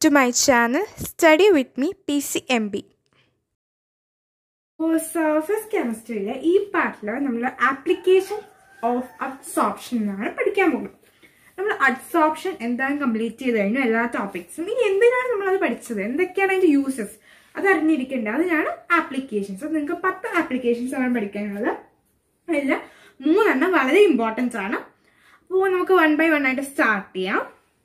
to my channel Study with me PCMB. Surface കെമിസ്ട്രിയിലെ ഈ പാർട്ടിൽ നമ്മൾ ആപ്ലിക്കേഷൻ ഓഫ് അബ്സോർപ്ഷൻ എന്നാണ് പഠിക്കാൻ പോകുന്നത് നമ്മൾ അബ്സോർപ്ഷൻ എന്താണ് കംപ്ലീറ്റ് ചെയ്ത് കഴിഞ്ഞു എല്ലാ ടോപ്പിക്സും ഇനി എന്തിനാണ് നമ്മളത് പഠിച്ചത് എന്തൊക്കെയാണ് അതിന്റെ യൂസസ് അത് അറിഞ്ഞിരിക്കേണ്ടത് അതിനാണ് ആപ്ലിക്കേഷൻസ് നിങ്ങൾക്ക് പത്ത് ആപ്ലിക്കേഷൻസ് ആണ് പഠിക്കാനുള്ളത് അതിൽ മൂന്നെണ്ണം വളരെ ഇമ്പോർട്ടൻസ് ആണ് അപ്പോൾ നമുക്ക് വൺ ബൈ വൺ ആയിട്ട് സ്റ്റാർട്ട് ചെയ്യാം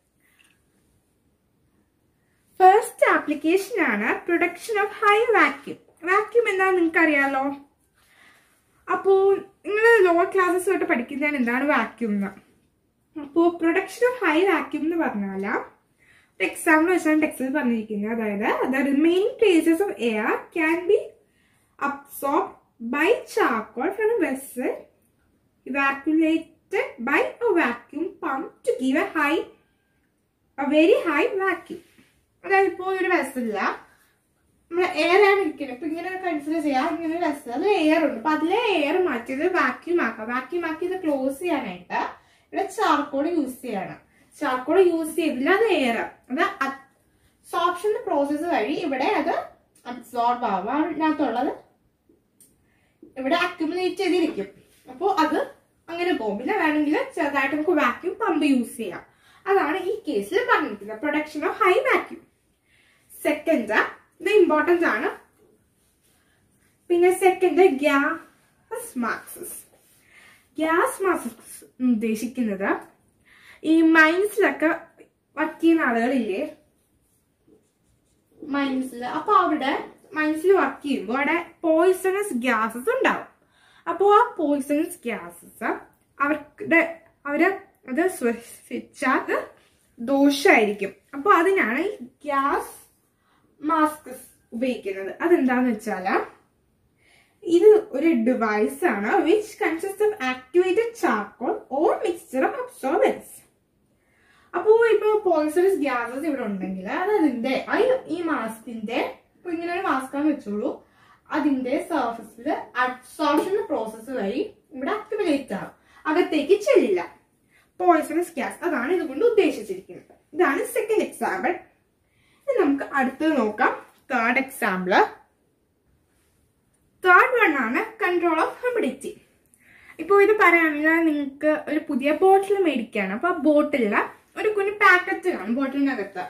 ഫസ്റ്റ് ആപ്ലിക്കേഷൻ ആണ് production of high vacuum vacuum എന്താണെന്ന് നിങ്ങൾക്ക് അറിയാലോ അപ്പോൾ നിങ്ങൾ ലോവർ ക്ലാസ്സസ് തൊട്ട് പഠിക്കുന്നതാണ് എന്താണ് വാക്യൂം എന്ന് അപ്പോൾ പ്രൊഡക്ഷൻ ഓഫ് ഹൈ വാക്യൂം എന്ന് പറഞ്ഞാൽ ഒരു എക്സാമ്പിൾ വെച്ചാണ് ടെക്സ്റ്റിൽ പറഞ്ഞിരിക്കുന്നത് അതായത് the remaining places of air can be absorb by charcoal from vessel evacuated by a vacuum pump to give a high a very high vacuum അതായത് ഇപ്പോൾ ഒരു വെസലില്ല നമ്മൾ എയർ ആണ് ഇരിക്കുന്നത് ഇപ്പൊ ഇങ്ങനെ കൺസിഡർ ചെയ്യാം ഇങ്ങനെ ഒരു വെസൽ അത് എയർ ഉണ്ട് അപ്പൊ അതിലെ എയർ മാറ്റിയത് വാക്യൂം ആക്കാം വാക്യൂം ആക്കി ഇത് ക്ലോസ് ചെയ്യാനായിട്ട് ഇവിടെ ചാർക്കോൾ യൂസ് ചെയ്യണം ചാർക്കോൾ യൂസ് ചെയ്തില്ല അത് എയർ അത് സോപ്ഷൻ പ്രോസസ്സ് വഴി ഇവിടെ അത് അബ്സോർബ് ആവാം അതിനകത്തുള്ളത് ഇവിടെ അക്യുമുലേറ്റ് ചെയ്തിരിക്കും അപ്പോൾ അത് അങ്ങനെ പോകും പിന്നെ വേണമെങ്കിൽ ചെറുതായിട്ട് നമുക്ക് വാക്യൂം പമ്പ് യൂസ് ചെയ്യാം അതാണ് ഈ കേസിൽ പറഞ്ഞിരിക്കുന്നത് production of high vacuum second ഇത് ഇമ്പോർട്ടൻസ് ആണ് പിന്നെ second gas masks gas masks ഉദ്ദേശിക്കുന്നത് ഈ മൈൻസിലൊക്കെ വർക്ക് ചെയ്യുന്ന ആളുകളില്ലേ മൈൻസിൽ അപ്പൊ അവിടെ മൈൻസിൽ വർക്ക് ചെയ്യുമ്പോൾ അവിടെ പോയിസണസ് ഗ്യാസസ് ഉണ്ടാവും അപ്പോൾ ആ പോയിസണസ് ഗ്യാസസ് അവരുടെ അവര് അത് ശ്വസിച്ചാൽ അത് ദോഷമായിരിക്കും അപ്പോൾ അതിനാണ് ഈ ഗ്യാസ് മാസ്ക് ഉപയോഗിക്കുന്നത് അതെന്താന്ന് വെച്ചാല് ഇത് ഒരു ഡിവൈസ് ആണ് which consist of activated charcoal or mixture of absorbents അപ്പോൾ ഇപ്പോൾ പോയിസണസ് ഗ്യാസസ് ഇവിടെ ഉണ്ടെങ്കിൽ അത് അതിന്റെ ഈ മാസ്കിന്റെ ഇപ്പൊ ഇങ്ങനെ ഒരു മാസ്ക് ആണ് വെച്ചോളൂ അതിന്റെ സർഫസിൽ അബ്സോർപ്ഷൻ പ്രോസസ്സ് വഴി ഇവിടെ അക്യുമുലേറ്റ് ആവും അകത്തേക്ക് ചെല്ലില്ല പോയിസണസ് ഗ്യാസ് അതാണ് ഇതുകൊണ്ട് ഉദ്ദേശിച്ചിരിക്കുന്നത് ഇതാണ് സെക്കൻഡ് എക്സാമ്പിൾ ഇനി നമുക്ക് അടുത്തത് നോക്കാം തേർഡ് എക്സാമ്പിള് തേർഡ് വൺ ആണ് കൺട്രോൾ ഓഫ് ഹ്യൂമിഡിറ്റി ഇപ്പോൾ ഇത് പറയുകയാണെങ്കിൽ നിങ്ങൾക്ക് ഒരു പുതിയ ബോട്ടിൽ മേടിക്കുകയാണ് അപ്പോൾ ആ ബോട്ടിലിൽ ഒരു കുഞ്ഞു പാക്കറ്റ് കാണും ബോട്ടിലിനകത്ത്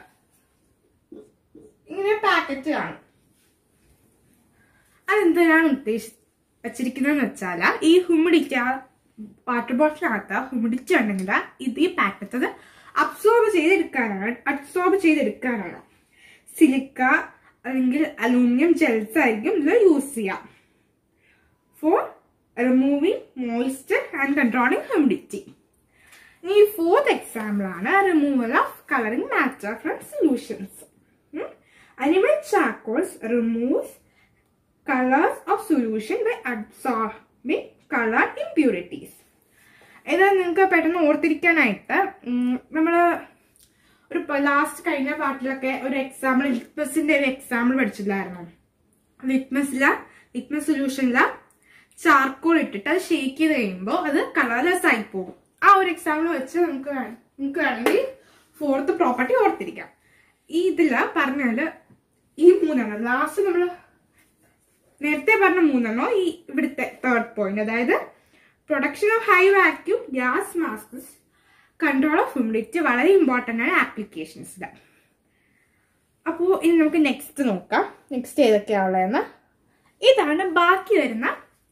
ഇങ്ങനെ പാക്കറ്റ് കാണും അതെന്തിനാണ് ഉദ്ദേശി വെച്ചിരിക്കുന്നതെന്ന് വെച്ചാൽ ഈ ഹ്യൂമിഡിറ്റി ആ വാട്ടർ ബോട്ടിലിനകത്ത് ഹ്യൂമിഡിറ്റി ഉണ്ടെങ്കിൽ ഇത് ഈ പാക്കറ്റ് അത് അബ്സോർബ് ചെയ്തെടുക്കാനാണ് അബ്സോർബ് ചെയ്തെടുക്കാനാണ് സിലിക്ക അല്ലെങ്കിൽ അലൂമിനിയം ജെൽസ് ആയിരിക്കും ഇതിൽ യൂസ് ചെയ്യാം for removing moisture and controlling humidity ഈ ഫോർത്ത് എക്സാമ്പിൾ ആണ് removal of colouring matter from solutions animal charcoals removes colors of solution by absorbing color impurities ഇത് നിങ്ങൾക്ക് പെട്ടെന്ന് ഓർത്തിരിക്കാനായിട്ട് നമ്മൾ ഒരു ലാസ്റ്റ് കഴിഞ്ഞ പാർട്ടിലൊക്കെ ഒരു എക്സാമ്പിൾ ലിറ്റ്മസിന്റെ ഒരു എക്സാമ്പിൾ പഠിച്ചില്ലായിരുന്നു ലിറ്റ്മസില ലിറ്റ്മസ് സൊല്യൂഷനില ചാർക്കോൾ ഇട്ടിട്ട് അത് ഷേക്ക് ചെയ്ത് കഴിയുമ്പോൾ അത് കളർലെസ് ആയി പോകും ആ ഒരു എക്സാമ്പിൾ വെച്ച് നമുക്ക് നമുക്ക് വേണമെങ്കിൽ ഫോർത്ത് പ്രോപ്പർട്ടി ഓർത്തിരിക്കാം ഈ ഇതില് പറഞ്ഞാല് ഈ മൂന്നെണ്ണം ലാസ്റ്റ് നമ്മൾ നേരത്തെ പറഞ്ഞ മൂന്നെണ്ണോ ഈ ഇവിടുത്തെ തേർഡ് പോയിന്റ് അതായത് production of high vacuum gas masks control of humidity വളരെ ഇമ്പോർട്ടൻ്റ് ആണ് ആപ്ലിക്കേഷൻസിൽ അപ്പോൾ ഇനി നമുക്ക് നെക്സ്റ്റ് നോക്കാം നെക്സ്റ്റ് ഏതൊക്കെയാണുള്ളതെന്ന് ഇതാണ് ബാക്കി വരുന്ന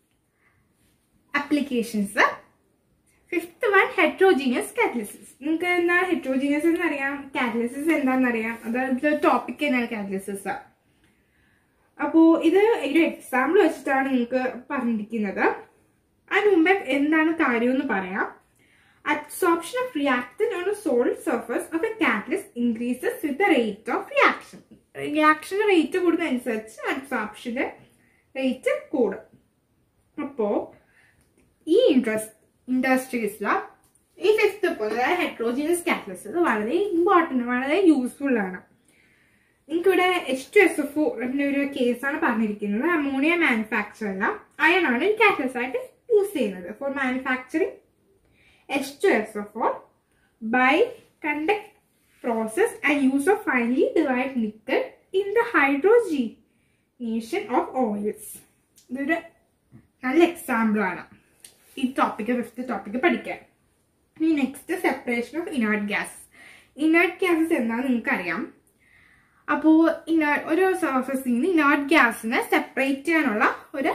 applications fifth one heterogeneous catalysis നിങ്ങൾക്ക് എന്താണ് ഹെട്രോജീനിയസ് എന്നറിയാം കാറ്റലിസിസ് എന്താണെന്നറിയാം അതായത് ടോപ്പിക് തന്നെയാണ് കാറ്റലിസിസ് അപ്പോ ഇത് ഒരു എക്സാമ്പിൾ വെച്ചിട്ടാണ് നിങ്ങൾക്ക് പറഞ്ഞിരിക്കുന്നത് അതിന് മുമ്പേ എന്താണ് കാര്യം എന്ന് പറയാം absorption of reactant on solid surface of a catalyst increases with the rate of reaction reaction rate കൂടുന്നതനുസരിച്ച് അബ്സോർപ്ഷന്റെ റേറ്റ് കൂടും അപ്പോ ഈ ഇൻട്രസ്റ്റ് ഇൻഡസ്ട്രീസില ഈ ഫിഫ്ത്ത് പോലെ ഹെട്രോജീനിയസ് കാറ്റലിസ്റ്റ് വളരെ ഇമ്പോർട്ടൻ്റ് വളരെ യൂസ്ഫുൾ ആണ് നിങ്ങൾക്കിവിടെ എച്ച് ടു എസ് എഫ് ഒരു കേസാണ് പറഞ്ഞിരിക്കുന്നത് അമോണിയ മാനുഫാക്ചർ അല്ല അയൺ ആണ് ഒരു കാറ്റലിസ്റ്റ് ആയിട്ട് യൂസ് ചെയ്യുന്നത് for manufacturing H two S F by conduct process and use of finely divided nickel in the hydrogenation of oils ഇതൊരു നല്ല എക്സാമ്പിൾ ആണ് ഈ ടോപ്പിക്ക് ഫിഫ്ത്ത് ടോപ്പിക്ക് പഠിക്കാൻ ഇനി next separation of inert gas inert gases എന്താണെന്ന് നിങ്ങൾക്കറിയാം അപ്പോൾ ഇന ഒരു സർഫസിൽ നിന്ന് ഇനേർട്ട് ഗ്യാസിനെ സെപ്പറേറ്റ് ചെയ്യാനുള്ള ഒരു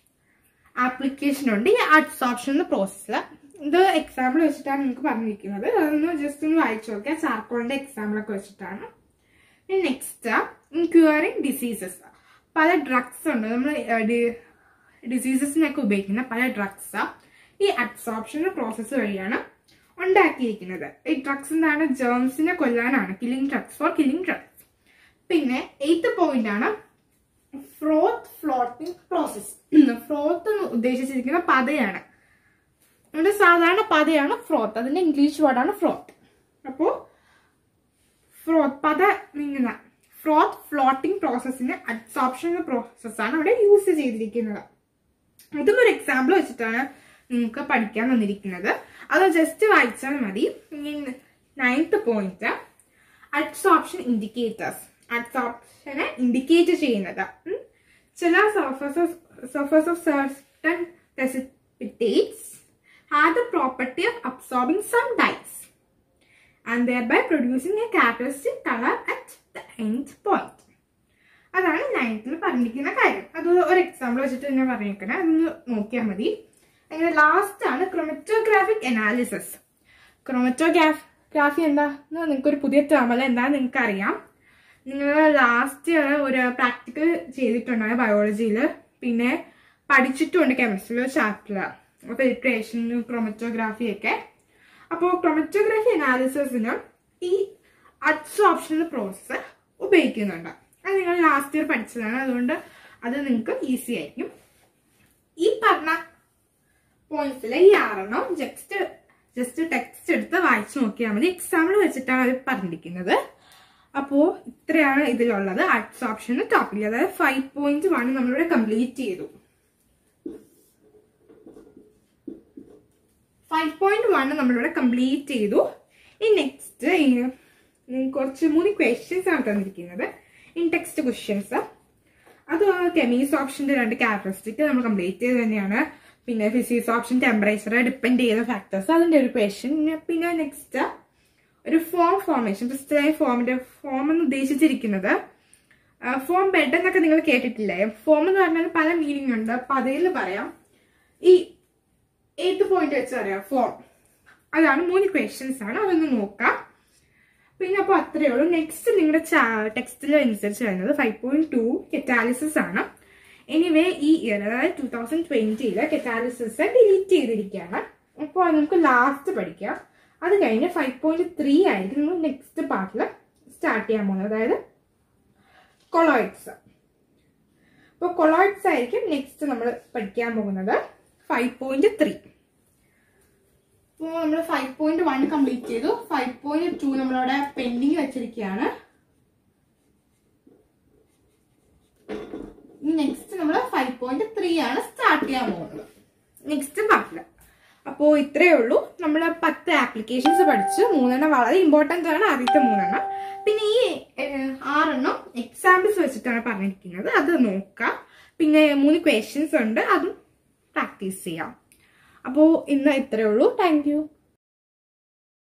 ആപ്ലിക്കേഷൻ ഉണ്ട് ഈ അഡ്സോപ്ഷൻ എന്ന പ്രോസസ്സിൽ ഇത് എക്സാമ്പിൾ വെച്ചിട്ടാണ് നിങ്ങൾക്ക് പറഞ്ഞിരിക്കുന്നത് അതൊന്ന് ജസ്റ്റ് ഒന്ന് വായിച്ചു നോക്കിയാൽ ചാർക്കോളിന്റെ എക്സാമ്പിൾ ഒക്കെ വെച്ചിട്ടാണ് നെക്സ്റ്റ് ക്യൂറിങ് ഡിസീസസ് പല ഡ്രഗ്സ് ഉണ്ട് നമ്മൾ ഡിസീസസിനൊക്കെ ഉപയോഗിക്കുന്ന പല ഡ്രഗ്സ് ഈ അബ്സോർപ്ഷൻ പ്രോസസ്സ് വഴിയാണ് ഉണ്ടാക്കിയിരിക്കുന്നത് ഈ ഡ്രഗ്സ് എന്താണ് ജേംസിനെ കൊല്ലാനാണ് killing drugs for killing drugs പിന്നെ എയ്ത്ത് പോയിന്റ് ആണ് ഫ്രോത്ത് ഫ്ലോട്ടിംഗ് പ്രോസസ് ഫ്രോത്ത് എന്ന് ഉദ്ദേശിച്ചിരിക്കുന്ന പതയാണ് നമ്മുടെ സാധാരണ പതയാണ് ഫ്രോത്ത് അതിന്റെ ഇംഗ്ലീഷ് വേർഡാണ് ഫ്രോത്ത് അപ്പോ ഫ്രോത്ത് പത നീങ്ങുന്ന ഫ്രോത്ത് ഫ്ലോട്ടിംഗ് പ്രോസസ്സിന് അബ്സോർപ്ഷൻ പ്രോസസ്സാണ് അവിടെ യൂസ് ചെയ്തിരിക്കുന്നത് ഇതും ഒരു എക്സാമ്പിൾ വെച്ചിട്ടാണ് നിങ്ങൾക്ക് പഠിക്കാൻ വന്നിരിക്കുന്നത് അത് ജസ്റ്റ് വായിച്ചാൽ മതി നയൻത്ത് പോയിന്റ് അഡ്സോപ്ഷൻ ഇൻഡിക്കേറ്റേഴ്സ് അഡ്സോപ്ഷനെ ഇൻഡിക്കേറ്റ് ചെയ്യുന്നത് ഉം. ചില surface surface of certain precipitates have the property of absorbing some dyes and thereby producing a characteristic color at the end point. അതാണ് നയൻത്തിൽ പറഞ്ഞിരിക്കുന്ന കാര്യം അത് ഒരു എക്സാമ്പിൾ വെച്ചിട്ട് തന്നെ പറഞ്ഞിരിക്കണേ അതൊന്ന് നോക്കിയാൽ മതി അങ്ങനെ ലാസ്റ്റ് ആണ് ക്രൊമറ്റോഗ്രാഫിക് അനാലിസിസ് ക്രൊമറ്റോഗ്രാഫി എന്താന്ന് നിങ്ങൾക്ക് ഒരു പുതിയ ടേമല എന്താന്ന് നിങ്ങൾക്ക് അറിയാം നിങ്ങൾ ലാസ്റ്റ് ഒരു പ്രാക്ടിക്കൽ ചെയ്തിട്ടുണ്ടായ ബയോളജിയിൽ പിന്നെ പഠിച്ചിട്ടുണ്ട് കെമിസ്ട്രിയിൽ ചാപ്റ്റർ ഫിൽട്രേഷൻ ക്രൊമറ്റോഗ്രാഫി ഒക്കെ അപ്പോൾ ക്രൊമറ്റോഗ്രാഫി അനാലിസിസിന് ഈ അഡ്സോപ്ഷൻ പ്രോസസ്സ് ഉപയോഗിക്കുന്നുണ്ട് അത് നിങ്ങൾ ലാസ്റ്റ് ഇയർ പഠിച്ചതാണ് അതുകൊണ്ട് അത് നിങ്ങൾക്ക് ഈസി ആയിരിക്കും ഈ പറഞ്ഞ പോയിന്റ്സിലെ ഈ ആറെണ്ണം ജസ്റ്റ് ജസ്റ്റ് ടെക്സ്റ്റ് എടുത്ത് വായിച്ചു നോക്കിയാൽ മതി എക്സാമ്പിൾ വെച്ചിട്ടാണ് അത് പറഞ്ഞിരിക്കുന്നത് അപ്പോൾ ഇത്രയാണ് ഇതിലുള്ളത് അഡ്സോപ്ഷൻ ടോപ്പിക് അതായത് ഫൈവ് പോയിന്റ് വൺ നമ്മളിവിടെ കംപ്ലീറ്റ് ചെയ്തു ഫൈവ് പോയിന്റ് വൺ നമ്മളിവിടെ കംപ്ലീറ്റ് ചെയ്തു ഈ നെക്സ്റ്റ് കുറച്ച് മൂന്ന് ക്വസ്റ്റ്യൻസ് ആണ് തന്നിരിക്കുന്നത് ഇൻ ടെക്സ്റ്റ് ക്വസ്റ്റ്യൻസ് അത് കെമീസ് ഓപ്ഷന്റെ രണ്ട് ക്യാരക്ടറിസ്റ്റിക് നമ്മൾ കംപ്ലീറ്റ് ചെയ്ത് തന്നെയാണ് പിന്നെ ഫിസിക്സ് ഓപ്ഷൻ ടെമ്പറേച്ചർ ഡിപ്പെൻഡ് ചെയ്യുന്ന ഫാക്ടേഴ്സ് അതിന്റെ ഒരു ക്വസ്റ്റ്യൻ പിന്നെ നെക്സ്റ്റ് ഒരു ഫോം ഫോർമേഷൻ ക്രിസ്റ്റലൈൻ ഫോമിന്റെ ഫോം എന്ന് ഉദ്ദേശിച്ചിരിക്കുന്നത് ഫോം ബെഡ് എന്നൊക്കെ നിങ്ങൾ കേട്ടിട്ടില്ലേ ഫോം എന്ന് പറഞ്ഞാൽ പല മീനിങ് ഉണ്ട് അപ്പൊ അതിൽ പറയാം ഈ എയ്ത്ത് പോയിന്റ് വെച്ച് പറയാം ഫോം അതാണ് മൂന്ന് ക്വസ്റ്റ്യൻസ് ആണ് അതൊന്ന് നോക്കാം പിന്നെ അപ്പോൾ അത്രയേ ഉള്ളൂ നെക്സ്റ്റ് നിങ്ങളുടെ ടെക്സ്റ്റിൽ അനുസരിച്ച് വരുന്നത് ഫൈവ് പോയിന്റ് ടു കെറ്റാലിസിസ് ആണ് എനിവേ ഈ ഇയർ അതായത് ടൂ തൗസൻഡ് ട്വന്റിയില് കെറ്റാലിസിസ് ഡിലീറ്റ് ചെയ്തിരിക്കുകയാണ് അപ്പോൾ അത് നമുക്ക് ലാസ്റ്റ് പഠിക്കാം അത് കഴിഞ്ഞ് ഫൈവ് പോയിന്റ് ത്രീ ആയിരിക്കും നമ്മൾ നെക്സ്റ്റ് പാർട്ടിൽ സ്റ്റാർട്ട് ചെയ്യാൻ പോകുന്നത് അതായത് കൊളോയിഡ്സ് അപ്പോൾ കൊളോയിഡ്സ് ആയിരിക്കും നെക്സ്റ്റ് നമ്മൾ പഠിക്കാൻ പോകുന്നത് ഫൈവ് പോയിന്റ് ത്രീ ഇപ്പോൾ നമ്മൾ ഫൈവ് പോയിന്റ് വൺ കംപ്ലീറ്റ് ചെയ്തു ഫൈവ് പോയിന്റ് ടു നമ്മളവിടെ പെൻഡിങ് വെച്ചിരിക്കുകയാണ് നെക്സ്റ്റ് നമ്മൾ ഫൈവ് പോയിന്റ് ത്രീ ആണ് സ്റ്റാർട്ട് ചെയ്യാൻ പോകുന്നത് നെക്സ്റ്റ് പാർട്ടില് അപ്പോൾ ഇത്രയേ ഉള്ളൂ നമ്മൾ പത്ത് ആപ്ലിക്കേഷൻസ് പഠിച്ചു മൂന്നെണ്ണം വളരെ ഇമ്പോർട്ടൻ്റ് ആണ് ആദ്യത്തെ മൂന്നെണ്ണം പിന്നെ ഈ ഏഹ്, ആറെണ്ണം എക്സാമ്പിൾസ് വെച്ചിട്ടാണ് പറഞ്ഞിരിക്കുന്നത് അത് നോക്കാം പിന്നെ മൂന്ന് ക്വസ്റ്റ്യൻസ് ഉണ്ട് അതും പ്രാക്ടീസ് ചെയ്യാം അപ്പോൾ ഇന്ന് ഇത്രയേ ഉള്ളൂ താങ്ക് യു